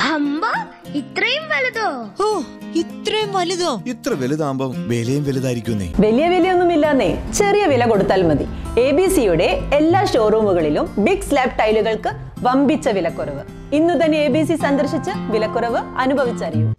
അമ്പ ഇത്രയും വലുതോ ഓ ഇത്രയും വലുതോ ഇത്ര വലുതാകുമ്പോ വിലയും വലുതായിരിക്കുന്നേ വലിയ വിലയൊന്നുമില്ലാന്നേ ചെറിയ വില കൊടുത്താൽ മതി എ ബി സിയുടെ എല്ലാ ഷോറൂമുകളിലും ബിഗ് സ്ലാബ് ടൈലുകൾക്ക് വമ്പിച്ച വിലക്കുറവ് ഇന്നു തന്നെ എ ബി സി സന്ദർശിച്ച് വിലക്കുറവ് അനുഭവിച്ചറിയൂ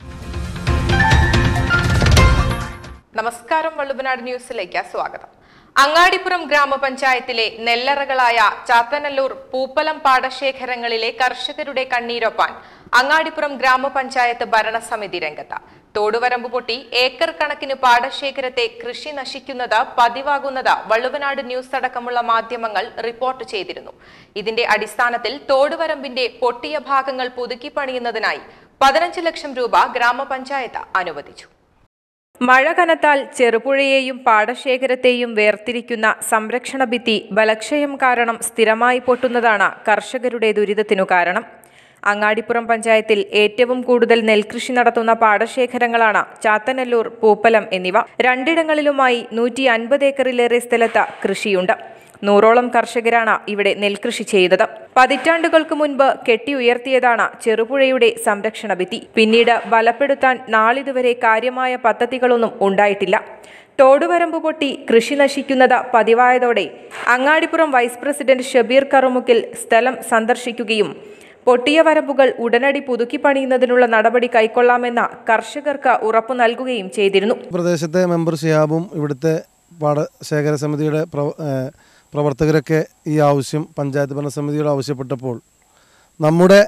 നമസ്കാരം വള്ളുവനാട് ന്യൂസിലേക്ക് സ്വാഗതം അങ്ങാടിപ്പുറം ഗ്രാമപഞ്ചായത്തിലെ നെല്ലറകളായ ചാത്തനല്ലൂർ പൂപ്പലം പാടശേഖരങ്ങളിലെ കർഷകരുടെ കണ്ണീരൊപ്പാൻ അങ്ങാടിപ്പുറം ഗ്രാമപഞ്ചായത്ത് ഭരണസമിതി രംഗത്ത് തോടുവരമ്പ് പൊട്ടി ഏക്കർ കണക്കിന് പാടശേഖരത്തെ കൃഷി നശിക്കുന്നത് പതിവാകുന്നത് വള്ളുവനാട് ന്യൂസ് അടക്കമുള്ള മാധ്യമങ്ങൾ റിപ്പോർട്ട് ചെയ്തിരുന്നു ഇതിന്റെ അടിസ്ഥാനത്തിൽ തോടുവരമ്പിന്റെ പൊട്ടിയ ഭാഗങ്ങൾ പുതുക്കി പണിയുന്നതിനായി പതിനഞ്ച് ലക്ഷം രൂപ ഗ്രാമപഞ്ചായത്ത് അനുവദിച്ചു മഴ കനത്താൽ ചെറുപുഴയെയും പാടശേഖരത്തെയും വേർതിരിക്കുന്ന സംരക്ഷണ ഭിത്തി ബലക്ഷയം കാരണം സ്ഥിരമായി പൊട്ടുന്നതാണ് കർഷകരുടെ ദുരിതത്തിനു കാരണം അങ്ങാടിപ്പുറം പഞ്ചായത്തിൽ ഏറ്റവും കൂടുതൽ നെൽകൃഷി നടത്തുന്ന പാടശേഖരങ്ങളാണ് ചാത്തനല്ലൂർ പൂപ്പലം എന്നിവ രണ്ടിടങ്ങളിലുമായി നൂറ്റി അൻപത് ഏക്കറിലേറെ സ്ഥലത്ത് കൃഷിയുണ്ട് നൂറോളം കർഷകരാണ് ഇവിടെ നെൽകൃഷി ചെയ്തത് പതിറ്റാണ്ടുകൾക്ക് മുൻപ് കെട്ടിയുയർത്തിയതാണ് ചെറുപുഴയുടെ സംരക്ഷണ ഭിത്തി പിന്നീട് ബലപ്പെടുത്താൻ നാളിതുവരെ കാര്യമായ പദ്ധതികളൊന്നും ഉണ്ടായിട്ടില്ല തോടുവരമ്പ് പൊട്ടി കൃഷി നശിക്കുന്നത് പതിവായതോടെ അങ്ങാടിപ്പുറം വൈസ് പ്രസിഡന്റ് ഷബീർ കറുമുക്കിൽ സ്ഥലം സന്ദർശിക്കുകയും പൊട്ടിയ വരമ്പുകൾ ഉടനടി പുതുക്കി പണിയുന്നതിനുള്ള നടപടി കൈക്കൊള്ളാമെന്ന് കർഷകർക്ക് ഉറപ്പു നൽകുകയും ചെയ്തിരുന്നു പ്രദേശത്തെ മെമ്പർ ഷിയാബും ഇവിടുത്തെ പാടശേഖര സമിതിയുടെ പ്രവ ഏഹ് പ്രവർത്തകരൊക്കെ ഈ ആവശ്യം പഞ്ചായത്ത് ഭരണസമിതിയോട് ആവശ്യപ്പെട്ടപ്പോൾ നമ്മുടെ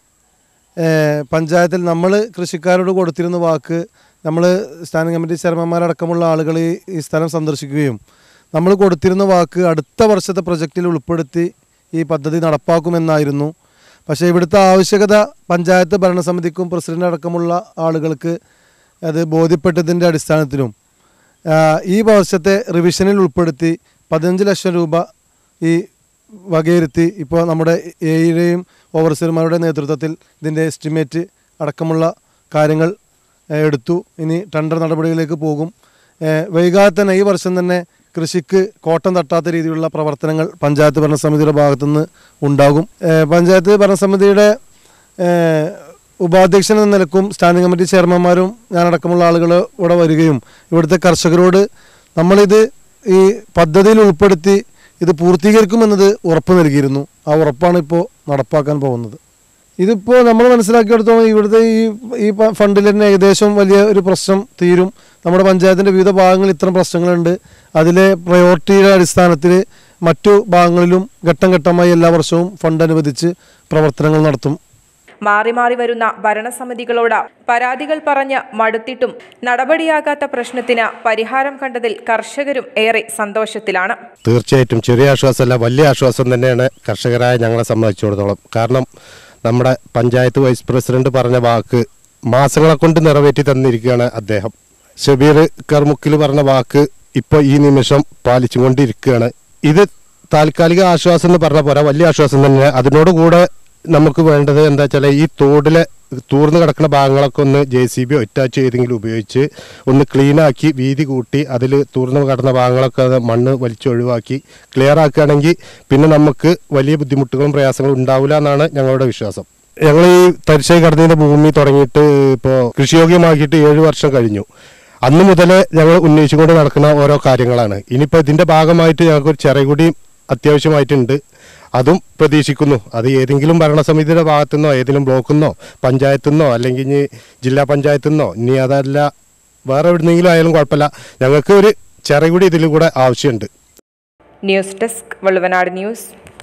ഏഹ് പഞ്ചായത്തിൽ നമ്മൾ കൃഷിക്കാരോട് കൊടുത്തിരുന്ന വാക്ക് നമ്മൾ സ്റ്റാൻഡിംഗ് കമ്മിറ്റി ചെയർമാൻമാരടക്കമുള്ള ആളുകൾ ഈ ഈ സ്ഥലം സന്ദർശിക്കുകയും നമ്മൾ കൊടുത്തിരുന്ന വാക്ക് അടുത്ത വർഷത്തെ പ്രൊജക്റ്റിൽ ഉൾപ്പെടുത്തി ഈ പദ്ധതി നടപ്പാക്കുമെന്നായിരുന്നു പക്ഷേ ഇവിടുത്തെ ആവശ്യകത പഞ്ചായത്ത് ഭരണസമിതിക്കും പ്രസിഡന്റ് അടക്കമുള്ള ആളുകൾക്ക് അത് ബോധ്യപ്പെട്ടതിൻ്റെ അടിസ്ഥാനത്തിലും ആ, ഈ വർഷത്തെ റിവിഷനിൽ ഉൾപ്പെടുത്തി പതിനഞ്ച് ലക്ഷം രൂപ ഈ വകയിരുത്തി ഇപ്പോൾ നമ്മുടെ എയുടെയും ഓവർസീർമാരുടെ നേതൃത്വത്തിൽ ഇതിൻ്റെ എസ്റ്റിമേറ്റ് അടക്കമുള്ള കാര്യങ്ങൾ ഏ, എടുത്തു ഇനി ടെൻഡർ നടപടികളിലേക്ക് പോകും ഏ, വൈകാതെ തന്നെ ഈ വർഷം തന്നെ കൃഷിക്ക് കോട്ടം തട്ടാത്ത രീതിയിലുള്ള പ്രവർത്തനങ്ങൾ പഞ്ചായത്ത് ഭരണസമിതിയുടെ ഭാഗത്തുനിന്ന് ഉണ്ടാകും ഏ, പഞ്ചായത്ത് ഭരണസമിതിയുടെ ഏ, ഉപാധ്യക്ഷൻ എന്ന നിലക്കും സ്റ്റാൻഡിംഗ് കമ്മിറ്റി ചെയർമാന്മാരും ഞാനടക്കമുള്ള ആളുകൾ ഇവിടെ വരികയും ഇവിടുത്തെ കർഷകരോട് നമ്മളിത് ഈ പദ്ധതിയിൽ ഉൾപ്പെടുത്തി ഇത് പൂർത്തീകരിക്കുമെന്നത് ഉറപ്പ് നൽകിയിരുന്നു ആ ഉറപ്പാണ് ഇപ്പോൾ നടപ്പാക്കാൻ പോകുന്നത് ഇതിപ്പോൾ നമ്മൾ മനസ്സിലാക്കിയെടുത്തോളം ഇവിടുത്തെ ഈ ഈ പ- ഫണ്ടിൽ തന്നെ ഏകദേശം വലിയ ഒരു പ്രശ്നം തീരും നമ്മുടെ പഞ്ചായത്തിൻ്റെ വിവിധ ഭാഗങ്ങളിൽ ഇത്തരം പ്രശ്നങ്ങളുണ്ട് അതിലെ പ്രയോറിറ്റിയുടെ അടിസ്ഥാനത്തിൽ മറ്റു ഭാഗങ്ങളിലും ഘട്ടം ഘട്ടമായി എല്ലാ വർഷവും ഫണ്ട് അനുവദിച്ച് പ്രവർത്തനങ്ങൾ നടത്തും മാറി മാറി വരുന്ന ഭരണസമിതികളോട് പരാതികൾ പറഞ്ഞ് മടുത്തിട്ടും നടപടിയാകാത്ത പ്രശ്നത്തിന് പരിഹാരം കണ്ടതിൽ കർഷകരും ഏറെ സന്തോഷത്തിലാണ് തീർച്ചയായിട്ടും ചെറിയ ആശ്വാസമല്ല വലിയ ആശ്വാസം തന്നെയാണ് കർഷകരായ ഞങ്ങളെ സംബന്ധിച്ചിടത്തോളം കാരണം നമ്മുടെ പഞ്ചായത്ത് വൈസ് പ്രസിഡന്റ് പറഞ്ഞ വാക്ക് മാസങ്ങളെ കൊണ്ട് നിറവേറ്റി തന്നിരിക്കുകയാണ് അദ്ദേഹം ഷബീർ കർമുക്കിൽ പറഞ്ഞ വാക്ക് ഇപ്പോൾ ഈ നിമിഷം പാലിച്ചുകൊണ്ടിരിക്കുകയാണ് ഇത് താൽക്കാലിക ആശ്വാസം എന്ന് പറഞ്ഞ പോരാ വലിയ ആശ്വാസം തന്നെ അതിനോട് കൂടെ നമുക്ക് വേണ്ടത് എന്താ വെച്ചാൽ ഈ തോടിലെ തൂർന്ന് കിടക്കുന്ന ഭാഗങ്ങളൊക്കെ ഒന്ന് ജെ സി ബി ഒറ്റാച്ച് ചെയ്തെങ്കിലും ഉപയോഗിച്ച് ഒന്ന് ക്ലീനാക്കി വീതി കൂട്ടി അതിൽ തൂർന്ന് കിടന്ന ഭാഗങ്ങളൊക്കെ അത് മണ്ണ് വലിച്ചൊഴിവാക്കി ക്ലിയർ ആക്കുകയാണെങ്കിൽ പിന്നെ നമുക്ക് വലിയ ബുദ്ധിമുട്ടുകളും പ്രയാസങ്ങളും ഉണ്ടാവില്ല എന്നാണ് ഞങ്ങളുടെ വിശ്വാസം ഞങ്ങൾ ഈ തരിശായി കടന്നതിൻ്റെ ഭൂമി തുടങ്ങിയിട്ട് ഇപ്പോൾ കൃഷിയോഗ്യമാക്കിയിട്ട് ഏഴ് വർഷം കഴിഞ്ഞു അന്ന് മുതൽ ഞങ്ങൾ ഉന്നയിച്ചുകൊണ്ട് നടക്കുന്ന ഓരോ കാര്യങ്ങളാണ് ഇനിയിപ്പോൾ ഇതിൻ്റെ ഭാഗമായിട്ട് ഞങ്ങൾക്ക് ഒരു ചെറിയ കൂടി അത്യാവശ്യമായിട്ടുണ്ട് അതും പ്രതീക്ഷിക്കുന്നു അത് ഏതെങ്കിലും ഭരണസമിതിയുടെ ഭാഗത്തുനിന്നോ ഏതെങ്കിലും ബ്ലോക്കിൽ നിന്നോ പഞ്ചായത്തിൽ നിന്നോ അല്ലെങ്കിൽ ഇനി ജില്ലാ പഞ്ചായത്തിൽ നിന്നോ ഇനി അതല്ല വേറെ എവിടുന്നെങ്കിലും ആയാലും കുഴപ്പമില്ല ഞങ്ങൾക്ക് ഒരു ചെറിയ കൂടി ഇതിൽ കൂടെ ആവശ്യമുണ്ട് ന്യൂസ് ഡെസ്ക് വള്ളുവനാട് ന്യൂസ്